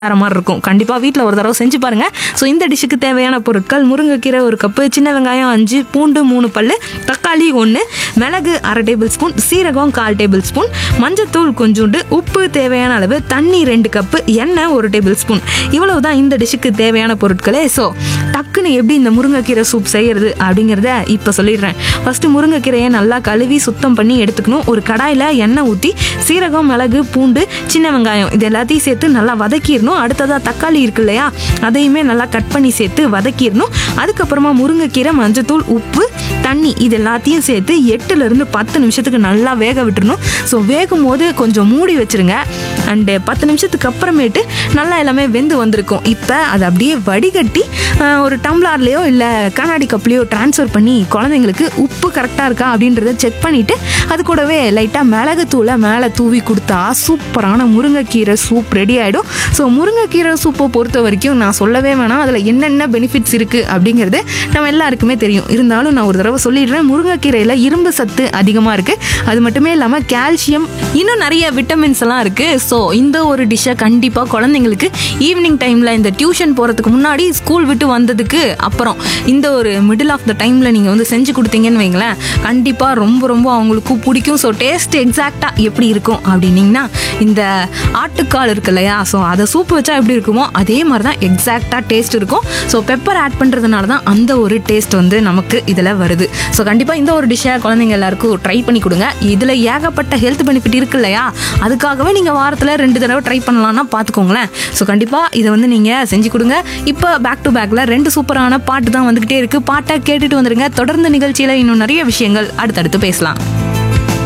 வேற மாதிரி இருக்கும் கண்டிப்பாக வீட்டில் ஒரு தடவை செஞ்சு பாருங்க ஸோ இந்த டிஷ்ஷுக்கு தேவையான பொருட்கள் முருங்கைக்கீரை ஒரு கப்பு சின்ன வெங்காயம் அஞ்சு பூண்டு மூணு பல்லு தக்காளி ஒன்று மிளகு அரை டேபிள் ஸ்பூன் சீரகம் கால் டேபிள் ஸ்பூன் மஞ்சத்தூள் கொஞ்சோண்டு உப்பு தேவையான அளவு தண்ணி ரெண்டு கப்பு எண்ணெய் ஒரு டேபிள் ஸ்பூன் இவ்வளவு தான் இந்த டிஷ்ஷுக்கு தேவையான பொருட்களே ஸோ டக்குன்னு எப்படி இந்த முருங்கைக்கீரை சூப் செய்யறது அப்படிங்கிறத இப்போ சொல்லிடுறேன் ஃபர்ஸ்ட் முருங்கைக்கீரையை நல்லா கழுவி சுத்தம் பண்ணி எடுத்துக்கணும் ஒரு கடாயில் எண்ணெய் ஊற்றி சீரகம் மிளகு பூண்டு சின்ன வெங்காயம் இது எல்லாத்தையும் சேர்த்து நல்லா வதக்கிடணும் அடுத்ததாக தக்காளி இருக்கு இல்லையா அதையுமே நல்லா கட் பண்ணி சேர்த்து வதக்கிடணும் அதுக்கப்புறமா முருங்கைக்கீரை மஞ்சத்தூள் உப்பு தண்ணி இது எல்லாத்தையும் சேர்த்து எட்டுல இருந்து பத்து நிமிஷத்துக்கு நல்லா வேக விட்டுறணும் ஸோ வேகும் போது கொஞ்சம் மூடி வச்சிருங்க அண்டு பத்து நிமிஷத்துக்கு அப்புறமேட்டு நல்லா எல்லாமே வெந்து வந்திருக்கும் இப்போ அதை அப்படியே வடிகட்டி ஆஹ், ஒரு டம்ளார்லேயோ இல்லை கண்ணாடி கப்லேயோ ட்ரான்ஸ்ஃபர் பண்ணி குழந்தைங்களுக்கு உப்பு கரெக்டாக இருக்கா அப்படின்றத செக் பண்ணிவிட்டு அது கூடவே லைட்டாக மிளகுத்தூளை மேலே தூவி கொடுத்தா சூப்பரான முருங்கைக்கீரை சூப் ரெடி ஆகிடும் ஸோ முருங்கைக்கீரை சூப்பை பொறுத்த வரைக்கும் நான் சொல்லவே வேணாம் அதில் என்னென்ன பெனிஃபிட்ஸ் இருக்குது அப்படிங்கிறது நம்ம எல்லாருக்குமே தெரியும் இருந்தாலும் நான் ஒரு தடவை சொல்லிடுறேன் முருங்கைக்கீரையில் இரும்பு சத்து அதிகமாக இருக்குது அது மட்டுமே இல்லாமல் கால்சியம் இன்னும் நிறைய விட்டமின்ஸ் எல்லாம் இருக்குது ஸோ இந்த ஒரு டிஷ்ஷை கண்டிப்பாக குழந்தைங்களுக்கு ஈவினிங் டைமில் இந்த டியூஷன் போகிறதுக்கு முன்னாடி ஸ்கூல் விட்டு வந்ததுக்கு அப்புறம் இந்த ஒரு மிடில் ஆஃப் த டைமில் நீங்கள் வந்து செஞ்சு கொடுத்தீங்கன்னு வைங்களேன் கண்டிப்பாக ரொம்ப ரொம்ப அவங்களுக்கும் பிடிக்கும் ஸோ டேஸ்ட் எக்ஸாக்டாக எப்படி இருக்கும் அப்படின்னீங்கன்னா இந்த ஆட்டுக்கால் இருக்கு இல்லையா ஸோ அதை சூப் வச்சா எப்படி இருக்குமோ அதே மாதிரி தான் எக்ஸாக்டாக டேஸ்ட் இருக்கும் ஸோ பெப்பர் ஆட் பண்ணுறதுனால தான் அந்த ஒரு டேஸ்ட் வந்து நமக்கு இதில் வருது ஸோ கண்டிப்பாக இந்த ஒரு டிஷ்ஷை குழந்தைங்க எல்லாருக்கும் ட்ரை பண்ணி கொடுங்க இதில் ஏகப்பட்ட ஹெல்த் பெனிஃபிட் இருக்கு இல்லையா அதுக்காகவே நீங்கள் வாரத்தில் ரெண்டு தடவை ட்ரை பண்ணலாம்னா பார்த்துக்கோங்களேன் ஸோ கண்டிப்பாக இதை வந்து நீங்கள் செஞ்சு கொடுங்க இப்போ பேக் டு பேக்கில் ரெண்டு சூப்பரான பாட்டு தான் வந்துக்கிட்டே இருக்குது பாட்டை கேட்டுட்டு வந்துடுங்க தொடர்ந்து நிகழ்ச்சியில் இன்னும் நிறைய விஷயங்கள் அடுத்தடுத்து பேசலாம்